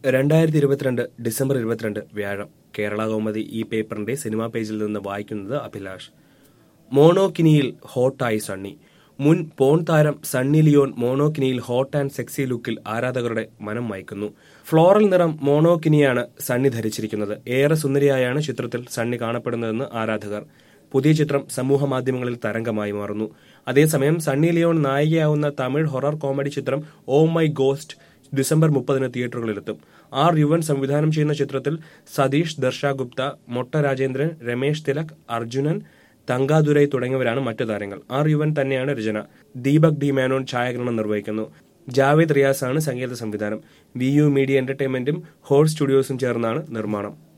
രണ്ടായിരത്തി ഇരുപത്തിരണ്ട് ഡിസംബർ ഇരുപത്തിരണ്ട് വ്യാഴം കേരള കൗമുദി ഈ പേപ്പറിന്റെ സിനിമാ പേജിൽ നിന്ന് വായിക്കുന്നത് അഭിലാഷ് മോണോക്കിനിയിൽ ഹോട്ടായി സണ്ണി മുൻ പോൺ താരം സണ്ണി ലിയോൺ മോണോക്കിനിയിൽ ഹോട്ട് ആൻഡ് സെക്സി ലുക്കിൽ ആരാധകരുടെ മനം മയക്കുന്നു ഫ്ലോറൽ നിറം മോണോക്കിനിയാണ് സണ്ണി ധരിച്ചിരിക്കുന്നത് ഏറെ സുന്ദരിയായാണ് ചിത്രത്തിൽ സണ്ണി കാണപ്പെടുന്നതെന്ന് ആരാധകർ പുതിയ ചിത്രം സമൂഹ മാധ്യമങ്ങളിൽ തരംഗമായി മാറുന്നു അതേസമയം സണ്ണി ലിയോൺ നായികയാവുന്ന തമിഴ് ഹൊറർ കോമഡി ചിത്രം ഓ മൈ ഗോസ്റ്റ് ഡിസംബർ മുപ്പതിന് തിയേറ്ററുകളിലെത്തും ആർ യുവൻ സംവിധാനം ചെയ്യുന്ന ചിത്രത്തിൽ സതീഷ് ദർശ ഗുപ്ത മൊട്ട രാജേന്ദ്രൻ രമേശ് തിലക് അർജുനൻ തങ്കാദുരൈ തുടങ്ങിയവരാണ് മറ്റു താരങ്ങൾ ആർ യുവൻ തന്നെയാണ് രചന ദീപക് ഡി മേനോൻ ഛായാഗ്രഹണം നിർവഹിക്കുന്നു ജാവേദ് റിയാസാണ് സംഗീത സംവിധാനം വി യു മീഡിയ എന്റർടൈൻമെന്റും ഹോൾ സ്റ്റുഡിയോസും ചേർന്നാണ് നിർമ്മാണം